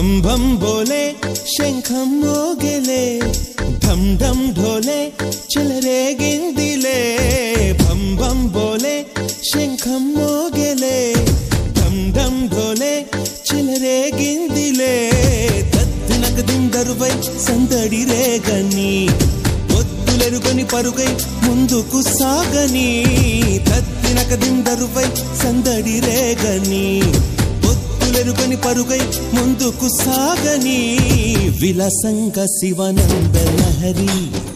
భం భం బోలే శంఖం మోగెలే ఢం ఢం ఢోలే చెలరేగిందిలే భం భం బోలే శంఖం మోగెలే ఢం ఢం ఢోలే చెలరేగిందిలే తత్తినక దిందరువై సందడి రేగని ఒత్తులెరుగని పరుగై ముందుకు సాగని తత్తినక దిందరువై సందడి రేగని ఒత్తులెరుగని పరుగై ముందుకు సాగని విలసంగ శివనంద లహరి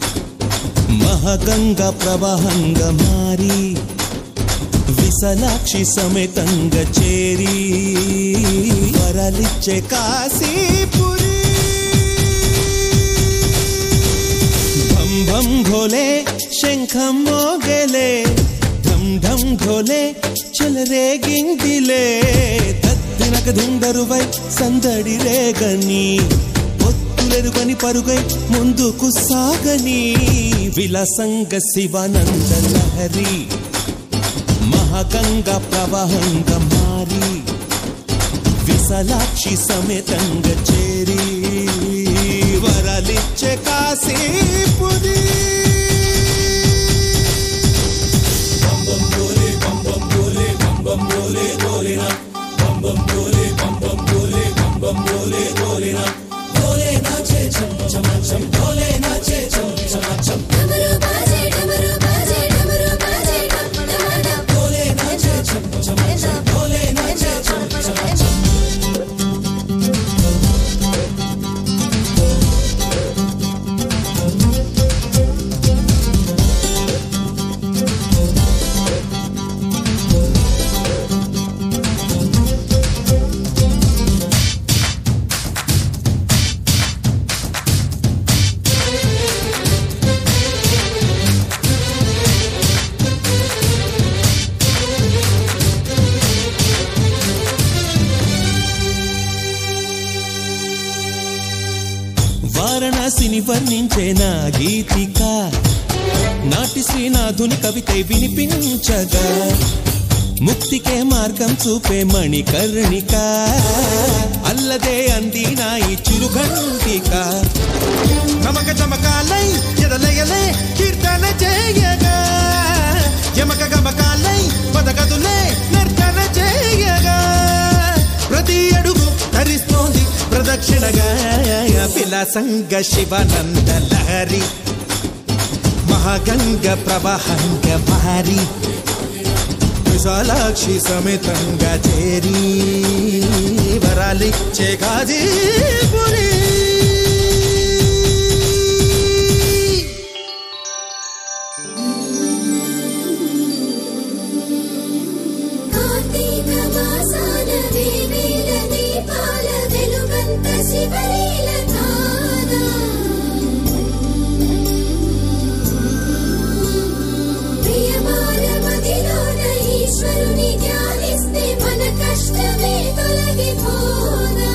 మహగంగ ప్రవాహంగ మారి విశలాక్షి సమేతంగా చేరి వరలిచ్చే కాశీపురి భం భం ఘోలే శంఖం మోగలే ఢం ఢం ఘోలే చెలరేగిందిలే తత్తినక దుండరువై సందడి రేగని ఒత్తులెరుగని పరుగై ముందుకు సాగని విలసంగ శివానంద లహరి మహగంగ ప్రవాహంగ మారి విశలాక్షి సమేతంగా చేరి వరలిచ్చే కాశీపురి डमरू बाजे डमरू बाजे डमरू बाजे डम डम डम बोले नाचे छम छम छम बोले नाचे छम छम छम వారణాసిని వర్ణించే నా గీతిక నాటి శ్రీనాథుని కవితై వినిపించగా ముక్తికే మార్గం చూపే మణికర్ణిక అల్లదే అంది నా ఈ చిరుఘంటిక నమక చమకాలై ఎదలయలే కీర్తన చేయగా యమక గమకాలై పదగదులే నర్తన చేయగా ప్రతి అడుగు ధరిస్తోంది ప్రదక్షిణగా విలాసంగ శివనంద లహరి మహాగంగ ప్రవాహంగ మారి విశాలాక్షి సమేతంగా చేరి వరాలిచ్చే గాజీపురి కార్తీక మాసాన దేవీల దీపాల వెలుగంత శివలీల తానా ప్రియమార మదిలోన ఈశ్వరుని ధ్యానిస్తే మన కష్టమే తొలగిపోనా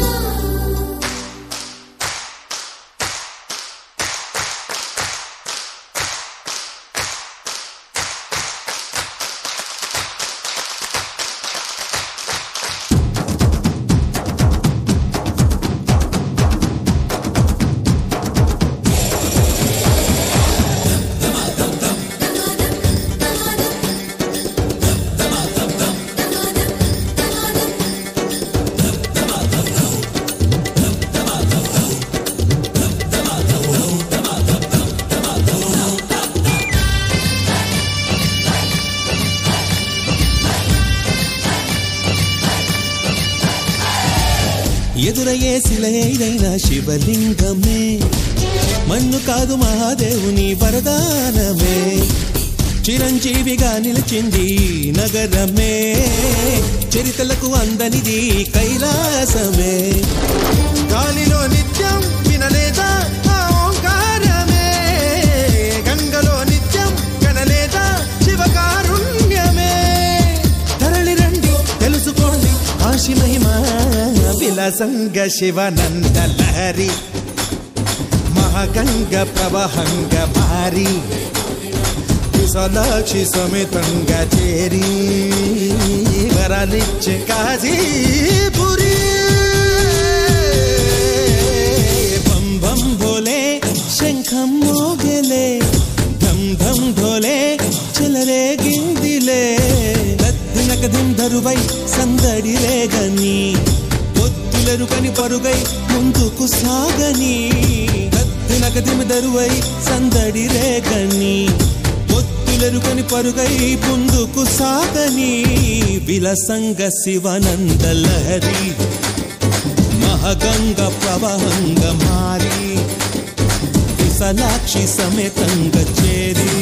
ఎదురయ్యే శిలైన శివలింగమే మన్ను కాదు మహాదేవుని వరదానమే చిరంజీవిగా నిలిచింది ఈ నగరమే చరితలకు అందనిది కైలాసమే గాలిలో నిత్యం వినలేదా ఆ ఓంకారమే గంగలో నిత్యం కనలేదా శివకారుణ్యమే తరలి రండి తెలుసుకోండి కాశీ మహిమ విలసంగ శివనంద లహరి మహాగంగ ప్రవాహంగ మారి విశాలాక్షి సమేతంగా చేరి వరాలిచ్చే కాజీపురి సందడి రేగని పొత్తులెరుకని పరుగై ముందుకు సాగని కత్తినకదిమి దరువై సందడి రేగని పొత్తులెరుకని పరుగై ముందుకు సాగని విలసంగ శివనంద లహరి మహగంగ ప్రవహంగ మారి విశాలాక్షి సమేతంగ చేరి